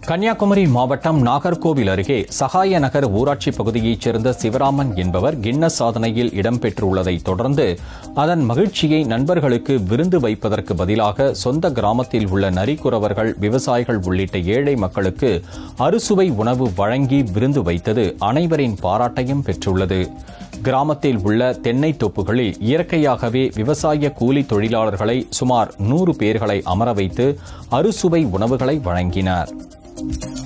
கன்னியாகுமரி மாவட்டம் நாகர்கோவில் அருகே சகாய நகர் ஊராட்சி பகுதியைச் சேர்ந்த சிவராமன் என்பவர் கின்னஸ் சாதனையில் இடம்பெற்றுள்ளதை தொடர்ந்து அதன் மகிழ்ச்சியை நண்பர்களுக்கு விருந்து வைப்பதற்கு பதிலாக சொந்த கிராமத்தில் உள்ள நரிக்குறவர்கள் விவசாயிகள் உள்ளிட்ட ஏழை மக்களுக்கு அறுசுவை உணவு வழங்கி விருந்து வைத்தது அனைவரின் பாராட்டையும் பெற்றுள்ளது கிராமத்தில் உள்ள தென்னை தோப்புகளில் இயற்கையாகவே விவசாய கூலி தொழிலாளர்களை சுமார் நூறு பேர்களை அமர வைத்து அறுசுவை உணவுகளை வழங்கினார்